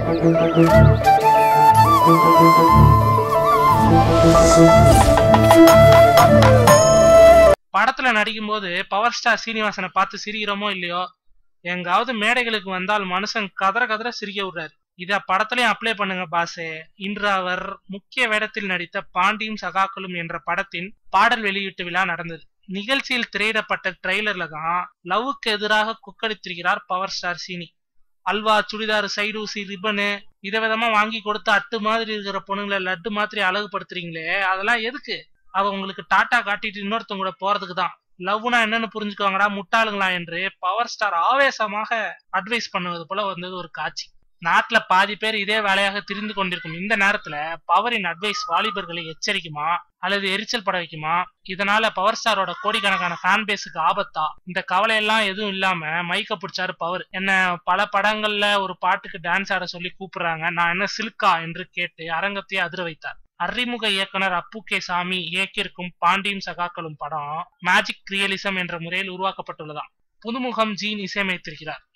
படத்துல நடிக்கும்போது power star சீனிவாசனை பார்த்து சிரிக்கிறோமோ இல்லையோ எங்காவது மேடைகளுக்கு வந்தால் மனுஷன் கதற கதற சிரிக்க விடுறாரு இத படத்துலயும் அப்ளை பண்ணுங்க பாசே இன்று அவர் முக்கிய வேடத்தில் நடித்த பாண்டியும் சகாக்களும் என்ற படத்தின் பாடல் வெளியீட்டு விழா நடந்தது நிகழ்ச்சியில் திரையிடப்பட்ட ட்ரெய்லர்ல தான் லவ்வுக்கு எதிராக குக்களித்திருக்கிறார் பவர் ஸ்டார் சீனி அல்வா சுடிதார் சைடூசி ரிப்பனு விதவிதமா வாங்கி கொடுத்து அட்டு மாதிரி இருக்கிற பொண்ணுங்களை லட்டு மாதிரி அழகுபடுத்துறீங்களே அதெல்லாம் எதுக்கு அவ உங்களுக்கு டாட்டா காட்டிட்டு இன்னொருத்தவங்க கூட போறதுக்கு தான் லவ்னா என்னன்னு புரிஞ்சுக்கோங்கடா முட்டாளுங்களா என்று பவர் ஸ்டார் ஆவேசமாக அட்வைஸ் பண்ணுவது போல வந்தது ஒரு காட்சி நாட்டுல பாதி பேர் இதே வேலையாக திரிந்து கொண்டிருக்கும் இந்த நேரத்துல பவரின் அட்வைஸ் வாலிபர்களை எச்சரிக்குமா அல்லது எரிச்சல் பட வைக்குமா இதனால பவர் ஸ்டாரோட கோடிக்கணக்கான ஃபேன் பேஸுக்கு ஆபத்தா இந்த கவலை எல்லாம் எதுவும் இல்லாம மைக்க பிடிச்சாரு பவர் என்ன பல படங்கள்ல ஒரு பாட்டுக்கு டான்ஸ் ஆட சொல்லி கூப்பிடுறாங்க நான் என்ன சில்கா என்று கேட்டு அரங்கத்தையே அதிர வைத்தார் அறிமுக இயக்குனர் அப்பு கே சாமி இயக்கியிருக்கும் பாண்டியும் சகாக்களும் படம் மேஜிக் ரியலிசம் என்ற முறையில் உருவாக்கப்பட்டுள்ளதாம் புதுமுகம் ஜீன் இசையமைத்திருக்கிறார்